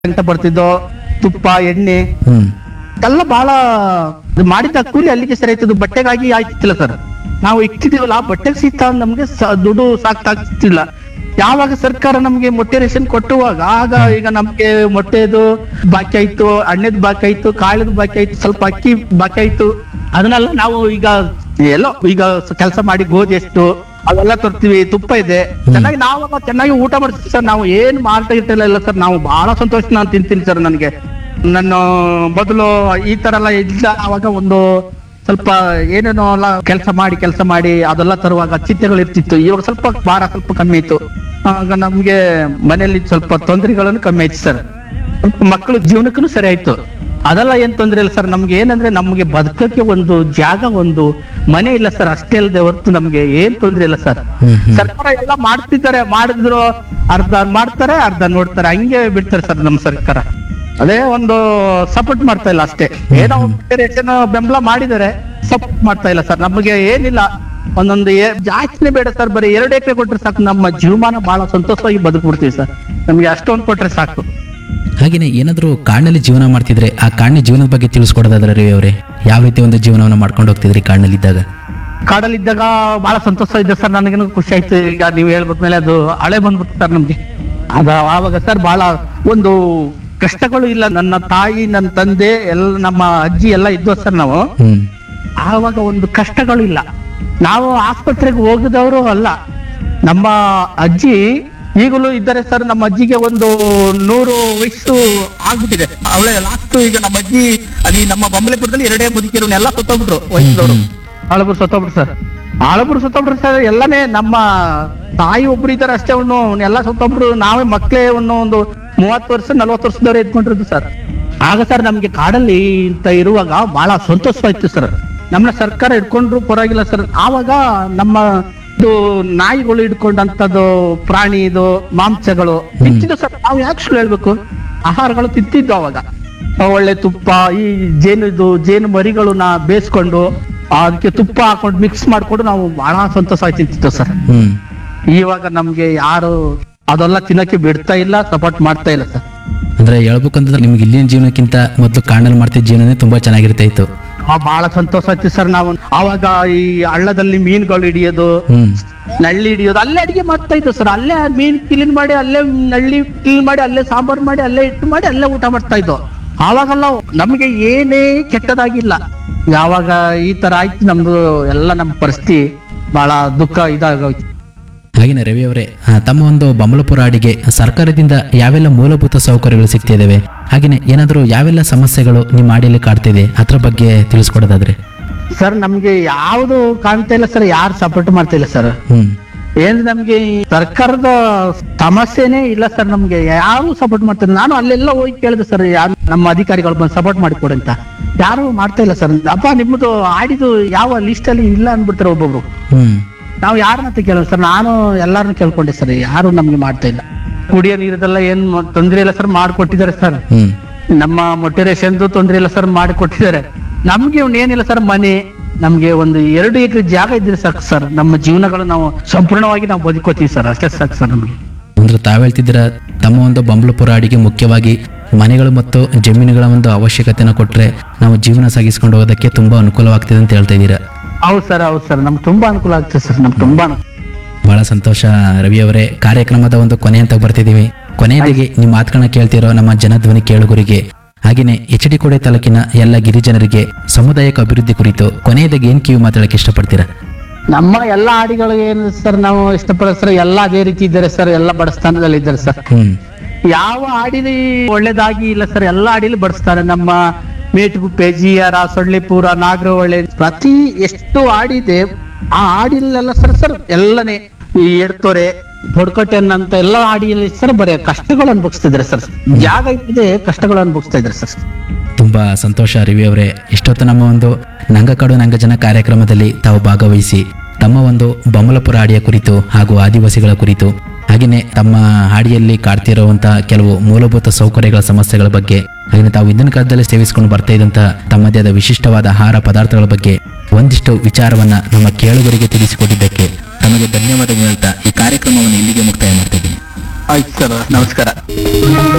ಅಂತ ಬರ್ತಿದ್ದೋ ತುಪ್ಪ ಎಣ್ಣೆ ಹ್ಮ್ ಎಲ್ಲ ಬಹಳ ಇದು ಮಾಡಿದ ಕೂಲಿ ಅಲ್ಲಿಗೆ ಸರಿ ಆಯ್ತದ ಬಟ್ಟೆಗಾಗಿ ಆಯ್ತಿಲ್ಲ ಸರ್ ನಾವು ಇಕ್ತಿದೀವಲ್ಲ ಆ ಬಟ್ಟೆಗೆ ಸಿಗ್ತಾ ನಮ್ಗೆ ಸ- ದುಡ್ಡು ಸಾಕ್ತಾಗ್ತಿಲ್ಲ ಯಾವಾಗ ಸರ್ಕಾರ ನಮ್ಗೆ ಮೊಟ್ಟೆ ರೇಷನ್ ಕೊಟ್ಟುವಾಗ ಆಗ ಈಗ ನಮ್ಗೆ ಮೊಟ್ಟೆದು ಬಾಕಿ ಆಯ್ತು ಹಣ್ಣದ್ ಬಾಕಿ ಆಯ್ತು ಕಾಳದ್ ಬಾಕಿ ಆಯ್ತು ಸ್ವಲ್ಪ ಅಕ್ಕಿ ಬಾಕಿ ಆಯ್ತು ಅದನ್ನೆಲ್ಲ ನಾವು ಈಗ ಎಲ್ಲೋ ಈಗ ಕೆಲಸ ಮಾಡಿ ಗೋಧಿ ಎಷ್ಟು ಅವೆಲ್ಲ ತರ್ತೀವಿ ತುಪ್ಪ ಇದೆ ಚೆನ್ನಾಗಿ ನಾವು ಚೆನ್ನಾಗಿ ಊಟ ಮಾಡ್ತೀವಿ ಸರ್ ನಾವು ಏನ್ ಮಾಡ್ತಾ ಇರ್ತಿಲ್ಲ ಇಲ್ಲ ಸರ್ ನಾವು ಬಹಳ ಸಂತೋಷ ನಾನು ತಿಂತೀನಿ ಸರ್ ನನಗೆ ನನ್ನ ಮೊದಲು ಈ ತರ ಎಲ್ಲ ಇದ್ದ ಅವಾಗ ಒಂದು ಸ್ವಲ್ಪ ಏನೇನೋ ಎಲ್ಲ ಕೆಲಸ ಮಾಡಿ ಕೆಲಸ ಮಾಡಿ ಅದೆಲ್ಲ ತರುವಾಗ ಚಿಂತೆಗಳು ಇರ್ತಿತ್ತು ಇವಾಗ ಸ್ವಲ್ಪ ಭಾರ ಸ್ವಲ್ಪ ಕಮ್ಮಿ ಆಯ್ತು ಆಗ ನಮ್ಗೆ ಮನೆಯಲ್ಲಿ ಸ್ವಲ್ಪ ತೊಂದರೆಗಳನ್ನು ಕಮ್ಮಿ ಆಯ್ತು ಸರ್ ಸ್ವಲ್ಪ ಮಕ್ಕಳು ಜೀವನಕ್ಕೂ ಸರಿ ಆಯ್ತು ಅದೆಲ್ಲ ಏನ್ ತೊಂದ್ರೆ ಇಲ್ಲ ಸರ್ ನಮ್ಗೆ ಏನಂದ್ರೆ ನಮ್ಗೆ ಬದುಕಕ್ಕೆ ಒಂದು ಜಾಗ ಒಂದು ಮನೆ ಇಲ್ಲ ಸರ್ ಅಷ್ಟೇ ಅಲ್ಲದೆ ಹೊರತು ನಮ್ಗೆ ಏನ್ ತೊಂದ್ರೆ ಇಲ್ಲ ಸರ್ ಹ್ಮ್ ಹ್ಮ್ ಸರ್ಕಾರ ಎಲ್ಲ ಮಾಡ್ತಿದ್ದಾರೆ ಮಾಡಿದ್ರು ಅರ್ಧ ಮಾಡ್ತಾರೆ ಅರ್ಧ ನೋಡ್ತಾರೆ ಹಂಗೆ ಬಿಡ್ತಾರೆ ಸರ್ ನಮ್ಮ ಸರ್ಕಾರ ಅದೇ ಒಂದು ಸಪೋರ್ಟ್ ಮಾಡ್ತಾ ಇಲ್ಲ ಅಷ್ಟೇ ಏನೋ ಒಂದು ರೇಷನ್ ಬೆಂಬಲ ಮಾಡಿದ್ದಾರೆ ಸಪೋರ್ಟ್ ಮಾಡ್ತಾ ಇಲ್ಲ ಸರ್ ನಮಗೆ ಏನಿಲ್ಲ ಒಂದೊಂದು ಏ- ಜಾಸ್ತಿನೇ ಬೇಡ ಸರ್ ಬರೀ ಎರಡು ಎಕರೆ ಕೊಟ್ರೆ ಸಾಕು ನಮ್ಮ ಜೀವಮಾನ ಬಹಳ ಸಂತೋಷವಾಗಿ ಬದುಕ್ಬಿಡ್ತೀವಿ ಸರ್ ನಮ್ಗೆ ಅಷ್ಟೊಂದು ಕೊಟ್ರೆ ಸಾಕು ಹಾಗೇನೆ ಏನಾದರೂ ಕಾಡಿನಲ್ಲಿ ಜೀವನ ಮಾಡ್ತಿದ್ರೆ ಆ ಕಾಡಿನ ಜೀವನದ ಬಗ್ಗೆ ತಿಳಿಸ್ಕೊಡೋದಾದ್ರೆ ರವಿ ಅವರೇ ಯಾವ ರೀತಿ ಒಂದು ಜೀವನವನ್ನು ಮಾಡ್ಕೊಂಡು ಹೋಗ್ತಿದ್ರಿ ಕಾಡಿನಲ್ಲಿ ಇದ್ದಾಗ ಕಾಡಲ್ಲಿದ್ದಾಗ ಬಹಳ ಸಂತೋಷ ಇದೆ ಸರ್ ನನಗೇನು ಖುಷಿ ಆಯ್ತು ಈಗ ನೀವು ಹೇಳ್ಬಿಟ್ಮೇಲೆ ಅದು ಹಳೆ ಬಂದ್ಬಿಟ್ಟು ಸರ್ ನಮ್ಗೆ ಅದ ಆವಾಗ ಸರ್ ಬಹಳ ಒಂದು ಕಷ್ಟಗಳು ಇಲ್ಲ ನನ್ನ ತಾಯಿ ನನ್ನ ತಂದೆ ಎಲ್ಲ ನಮ್ಮ ಅಜ್ಜಿ ಎಲ್ಲ ಇದ್ವು ಸರ್ ನಾವು ಹ್ಮ್ ಆವಾಗ ಒಂದು ಕಷ್ಟಗಳು ಇಲ್ಲ ನಾವು ಆಸ್ಪತ್ರೆಗೆ ಹೋಗಿದವರು ಅಲ್ಲ ನಮ್ಮ ಅಜ್ಜಿ ಈಗಲೂ ಇದ್ದಾರೆ ಸರ್ ನಮ್ಮ ಅಜ್ಜಿಗೆ ಒಂದು ನೂರು ವಯಸ್ಸು ಆಗ್ಬಿಟ್ಟಿದೆ ಅವಳೆ ಲಾಸ್ಟ್ ಈಗ ನಮ್ಮ ಅಜ್ಜಿ ಅಲ್ಲಿ ನಮ್ಮ ಬೊಮ್ಮಲೆಪುರದಲ್ಲಿ ಎರಡೇ ಮುದುಕಿರೋನೆಲ್ಲ ಸತ್ತೋಗ್ಬಿಟ್ರು ವಯಸ್ಸದವರು ಆಳಬುರು ಸತ್ತೋಗ್ಬಿಟ್ರು ಸರ್ ಆಳಬುರು ಸತ್ತೋಗ್ಬಿಟ್ರು ಸರ್ ಎಲ್ಲಾನೇ ನಮ್ಮ ತಾಯಿ ಒಬ್ರು ಇದ್ದಾರೆ ಅಷ್ಟೇ ಅವನು ಎಲ್ಲ ಸತ್ತೋಗ್ಬಿಟ್ರು ನಾವೇ ಮಕ್ಕಳೇ ಒಂದು ಒಂದು ಮೂವತ್ತು ವರ್ಷ ನಲ್ವತ್ತು ವರ್ಷದವ್ರೆ ಎದ್ಕೊಂಡಿರೋದು ಸರ್ ಆಗ ಸರ್ ನಮ್ಗೆ ಕಾಡಲ್ಲಿ ಇಂತ ಇರುವಾಗ ಬಹಳ ಸಂತೋಷವಾಯ್ತು ಸರ್ ನಮ್ಮನ್ನ ಸರ್ಕಾರ ಇಟ್ಕೊಂಡ್ರು ಪರವಾಗಿಲ್ಲ ಸರ್ ಆವಾಗ ನಮ್ಮ ಇದು ನಾಯಿಗಳು ಇಟ್ಕೊಂಡಂತದ್ದು ಪ್ರಾಣಿ ಇದು ಮಾಂಸಗಳು ತಿಂತಿದ್ದು ಸರ್ ನಾವು ಯಾಕೆ ಸುಳ್ಳು ಹೇಳ್ಬೇಕು ಆಹಾರಗಳು ತಿಂತಿದ್ದು ಅವಾಗ ಒಳ್ಳೆ ತುಪ್ಪ ಈ ಜೇನು ಇದು ಜೇನು ಮರಿಗಳನ್ನ ಬೇಯಿಸ್ಕೊಂಡು ಅದಕ್ಕೆ ತುಪ್ಪ ಹಾಕೊಂಡು ಮಿಕ್ಸ್ ಮಾಡ್ಕೊಂಡು ನಾವು ಬಹಳ ಸಂತೋಷ ಆಗಿ ತಿಂತಿದ್ದೆವು ಸರ್ ಹ್ಮ್ ಇವಾಗ ನಮ್ಗೆ ಯಾರು ಅದೆಲ್ಲ ತಿನ್ನಕ್ಕೆ ಬಿಡ್ತಾ ಇಲ್ಲ ಸಪೋರ್ಟ್ ಮಾಡ್ತಾ ಇಲ್ಲ ಸರ್ ಅಂದ್ರೆ ಹೇಳ್ಬೇಕಂತಂದ್ರೆ ನಿಮ್ಗೆ ಇಲ್ಲಿನ ಜೀವನಕ್ಕಿಂತ ಮೊದಲು ಕಾಡಿನಲ್ಲಿ ಮಾಡ್ತಿದ್ದ ಜೀವನನೇ ತುಂಬಾ ಚೆನ್ನಾಗಿರ್ತಾ ಇತ್ತು ಆ, ಬಹಳ ಸಂತೋಷ ಆಯ್ತು ಸರ್ ನಾವು ಆವಾಗ ಈ ಹಳ್ಳದಲ್ಲಿ ಮೀನುಗಳು ಹಿಡಿಯೋದು ಹ್ಮ್ ನಳ್ಳಿ ಹಿಡಿಯೋದು ಅಲ್ಲೇ ಅಡಿಗೆ ಮಾಡ್ತಾ ಇದ್ದು ಸರ್ ಅಲ್ಲೇ ಮೀನ್ ಕ್ಲೀನ್ ಮಾಡಿ ಅಲ್ಲೇ ನಳ್ಳಿ ಕ್ಲೀನ್ ಮಾಡಿ ಅಲ್ಲೇ ಸಾಂಬಾರ್ ಮಾಡಿ ಅಲ್ಲೇ ಇಟ್ಟು ಮಾಡಿ ಅಲ್ಲೇ ಊಟ ಮಾಡ್ತಾ ಇದ್ದು ಆವಾಗೆಲ್ಲ ನಮಗೆ ಏನೇ ಕೆಟ್ಟದಾಗಿಲ್ಲ ಯಾವಾಗ ಈ ತರ ಆಯ್ತು ನಮ್ದು ಎಲ್ಲ ನಮ್ಮ ಪರಿಸ್ಥಿತಿ ಬಹಳ ದುಃಖ ಇದಾಗೋಯ್ತು ಹಾಗೇನೆ ರವಿ ಅವರೇ ಆ, ತಮ್ಮ ಒಂದು ಬಮಲಪುರ ಹಾಡಿಗೆ ಸರ್ಕಾರದಿಂದ ಯಾವೆಲ್ಲ ಮೂಲಭೂತ ಸೌಕರ್ಯಗಳು ಸಿಗ್ತಿದ್ದಾವೆ ಹಾಗೇನೆ ಏನಾದರೂ ಯಾವೆಲ್ಲ ಸಮಸ್ಯೆಗಳು ನಿಮ್ಮ ಹಾಡಿಯಲ್ಲಿ ಕಾಡ್ತಿದೆ ಅದ್ರ ಬಗ್ಗೆ ತಿಳಿಸ್ಕೊಡೋದಾದ್ರೆ ಸರ್ ನಮ್ಗೆ ಯಾವುದು ಕಾಣ್ತಾ ಇಲ್ಲ ಸರ್ ಯಾರು ಸಪೋರ್ಟ್ ಮಾಡ್ತಾ ಇಲ್ಲ ಸರ್ ಹ್ಮ್ ಏನ್ ನಮ್ಗೆ ಈ ಸರ್ಕಾರದ ಸಮಸ್ಯೆನೇ ಇಲ್ಲ ಸರ್ ನಮ್ಗೆ ಯಾರು ಸಪೋರ್ಟ್ ಮಾಡ್ತಾರೆ ನಾನು ಅಲ್ಲೆಲ್ಲ ಹೋಗಿ ಕೇಳಿದೆ ಸರ್ ಯಾರು ನಮ್ಮ ಅಧಿಕಾರಿಗಳು ಬಂದು ಸಪೋರ್ಟ್ ಮಾಡಿಕೊಡಿ ಅಂತ ಯಾರು ಮಾಡ್ತಾ ಇಲ್ಲ ಸರ್ ಅಪ್ಪ ನಿಮ್ಮದು ಆಡಿದು ಯಾವ ಲಿಸ್ಟ್ ಅಲ್ಲಿ ಇಲ್ಲ ಅಂದ್ಬಿಡ್ತಾರೆ ಒಬ್ಬೊಬ್ರು ಹ್ಮ್ ನಾವು ಯಾರನ್ನಂತ ಕೇಳೋದು ಸರ್ ನಾನು ಎಲ್ಲಾರನ್ನ ಕೇಳ್ಕೊಂಡೆ ಸರ್ ಯಾರು ನಮ್ಗೆ ಮಾಡ್ತಾ ಇಲ್ಲ ಕುಡಿಯೋ ನೀರದೆಲ್ಲ ಏನ್ ಮ- ತೊಂದ್ರೆ ಇಲ್ಲ ಸರ್ ಮಾಡ್ಕೊಟ್ಟಿದ್ದಾರೆ ಸರ್ ಹ್ಮ್ ನಮ್ಮ ಮೊಟ್ಟೆ ರೇಷನ್ದು ತೊಂದ್ರೆ ಇಲ್ಲ ಸರ್ ಮಾಡಿ ಕೊಟ್ಟಿದ್ದಾರೆ ನಮ್ಗೆ ಇವ್ನ್ ಏನಿಲ್ಲ ಸರ್ ಮನೆ ನಮ್ಗೆ ಒಂದು ಎರಡು ಎಕರೆ ಜಾಗ ಇದ್ರೆ ಸಾಕು ಸರ್ ನಮ್ಮ ಜೀವನಗಳು ನಾವು ಸಂಪೂರ್ಣವಾಗಿ ನಾವು ಬದುಕೋತೀವಿ ಸರ್ ಅಷ್ಟೇ ಸಾಕು ಸರ್ ನಮ್ಗೆ ಅಂದ್ರೆ ತಾವ್ ಹೇಳ್ತಿದ್ದೀರ ತಮ್ಮ ಒಂದು ಬಂಬಲಪುರ ಹಾಡಿಗೆ ಮುಖ್ಯವಾಗಿ ಮನೆಗಳು ಮತ್ತು ಜಮೀನುಗಳ ಒಂದು ಅವಶ್ಯಕತೆನ ಕೊಟ್ರೆ ನಾವು ಜೀವನ ಸಾಗಿಸ್ಕೊಂಡು ಹೋಗೋದಕ್ಕೆ ತುಂಬಾ ಅನುಕೂಲವಾಗ್ತಿದೆ ಅಂತ ಹೇಳ್ತಾ ಇದ್ದೀರಾ ಹೌದು ಸರ್ ಹೌದು ಸರ್ ನಮ್ಗೆ ತುಂಬಾ ಅನುಕೂಲ ಆಗ್ತದೆ ಸರ್ ನಮ್ಗೆ ತುಂಬಾ ಅನುಕೂಲ ಬಹಳ ಸಂತೋಷ ರವಿ ಅವರೇ ಕಾರ್ಯಕ್ರಮದ ಒಂದು ಕೊನೆ ಅಂತ ಬರ್ತಿದ್ದೀವಿ ಕೊನೆಯದಾಗಿ ನಿಮ್ಮ ಮಾತುಗಳನ್ನ ಕೇಳ್ತಿರೋ ನಮ್ಮ ಜನಧ್ವನಿ ಕೇಳುಗರಿಗೆ ಹಾಗೆಯೇ ಎಚ್ ಡಿ ಕೋಡೆ ತಾಲೂಕಿನ ಎಲ್ಲ ಗಿರಿಜನರಿಗೆ ಸಮುದಾಯಕ ಅಭಿವೃದ್ಧಿ ಕುರಿತು ಕೊನೆಯದಾಗಿ ಏನ್ ಕಿವಿ ಮಾತಾಡಕ್ಕೆ ಇಷ್ಟಪಡ್ತೀರಾ ನಮ್ಮ ಎಲ್ಲ ಹಾಡಿಗಳಿಗೆ ಏನು ಸರ್ ನಾವು ಇಷ್ಟಪಡೋ ಸರ್ ಎಲ್ಲ ಅದೇ ರೀತಿ ಇದ್ದಾರೆ ಸರ್ ಎಲ್ಲ ಬಡಸ್ಥಾನದಲ್ಲಿ ಇದ್ದಾರೆ ಸರ್ ಹ್ಮ್ ಯಾವ ಹಾಡಿಲಿ ಒಳ್ಳೇದಾಗಿ ಇಲ್ಲ ಸರ್ ಎಲ್ಲ ಹಾಡಿಲಿ ಬಡಿಸ್ತಾರೆ ನಮ್ಮ ಮೇಟುಗುಪ್ಪೆ ಜಿಯಾರ ಸೊಳ್ಳಿಪುರ ನಾಗರಹೊಳೆ ಪ್ರತಿ ಎಷ್ಟು ಹಾಡಿದೆ ಆ ಹಾಡಿಲೆಲ್ಲ ಸರ್ ಸರ್ ಎಲ್ಲನೇ ಈ ಎಡ್ತೊರೆ ಬೊಡ್ಕಟ್ಟೆ ಅನ್ನಂತ ಎಲ್ಲ ಹಾಡಿಯಲ್ಲಿ ಸರ್ ಬರೀ ಕಷ್ಟಗಳು ಅನುಭವಿಸ್ತಿದ್ರೆ ಸರ್ ಜಾಗ ಇದೆ ಕಷ್ಟಗಳು ಅನುಭವಿಸ್ತಾ ಇದ್ದಾರೆ ಸರ್ ತುಂಬಾ ಸಂತೋಷ ರವಿ ಅವರೇ ಇಷ್ಟೊತ್ತು ನಮ್ಮ ಒಂದು ನಂಗಕಾಡು ನಂಗಜನ ಕಾರ್ಯಕ್ರಮದಲ್ಲಿ ತಾವು ಭಾಗವಹಿಸಿ ತಮ್ಮ ಒಂದು ಬಮಲಪುರ ಹಾಡಿಯ ಕುರಿತು ಹಾಗೂ ಆದಿವಾಸಿಗಳ ಕುರಿತು ಹಾಗೆಯೇ ತಮ್ಮ ಹಾಡಿಯಲ್ಲಿ ಕಾಡ್ತಿರುವಂತಹ ಕೆಲವು ಮೂಲಭೂತ ಸೌಕರ್ಯಗಳ ಸಮಸ್ಯೆಗಳ ಬಗ್ಗೆ ಹಾಗೆಯೇ ತಾವು ಇಂದಿನ ಕಾಲದಲ್ಲಿ ಸೇವಿಸಿಕೊಂಡು ಬರ್ತಾ ಇದ್ದಂತಹ ತಮ್ಮದೇ ಆದ ವಿಶಿಷ್ಟವಾದ ಆಹಾರ ಪದಾರ್ಥಗಳ ಬಗ್ಗೆ ಒಂದಿಷ್ಟು ವಿಚಾರವನ್ನ ನಮ್ಮ ಕೇಳುಗರಿಗೆ ತಿಳಿಸಿಕೊಟ್ಟಿದ್ದಕ್ಕೆ ತಮಗೆ ಧನ್ಯವಾದ ಹೇಳ್ತಾ ಈ ಕಾರ್ಯಕ್ರಮವನ್ನು ಇಲ್ಲಿಗೆ ಮುಕ್ತಾಯ ಮಾಡ್ತಾ ಇದ್ದೀನಿ ಆಯ್ತು ಸರ್ ನಮಸ್ಕಾರ